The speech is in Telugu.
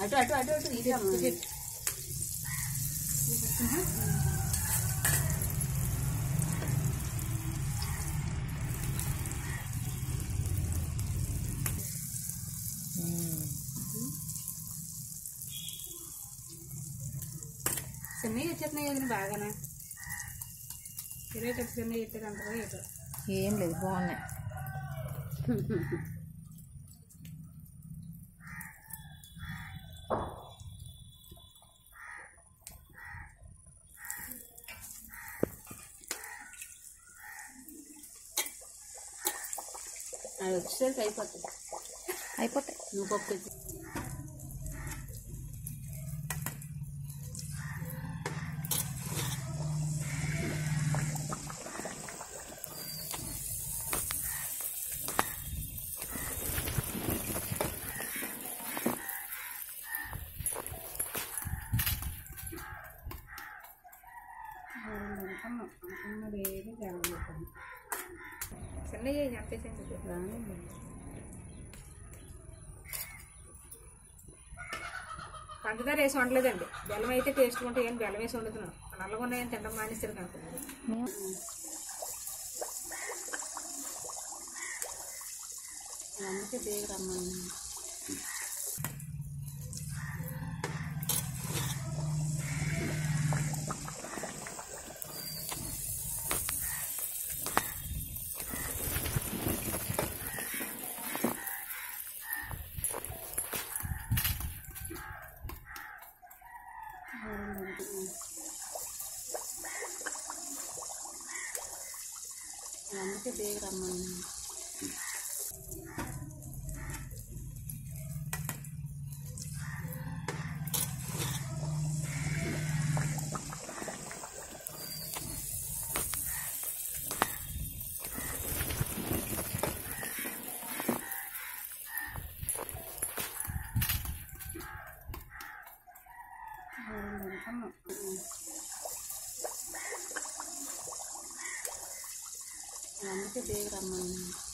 అటు అటు అటు అటు ఇది అమ్మ. చిన్నవి వచ్చేస్తున్నాయి కదండి బాగానే తిరిగేటప్పుడు చిన్నవి ఎత్తారు అంటారా ఏటో ఏం లేదు బాగున్నాయి అది వచ్చేసరికి అయిపోతుంది అయిపోతాయి నువ్వు పప్పు వచ్చి చిన్నవి చంపేసేయండి రాను పంచదార వేసి వండలేదండి బెల్లం అయితే టేస్ట్ ఉంటాయి కానీ బెల్లం వేసి వండుతున్నాం నల్లగా ఉన్నాయని తినడం మానేస్తారు కనుక మేము అందుకే దేవి రమ్మని అందుకే దేవి రమ్మని అందుకే దేవి రమ్మని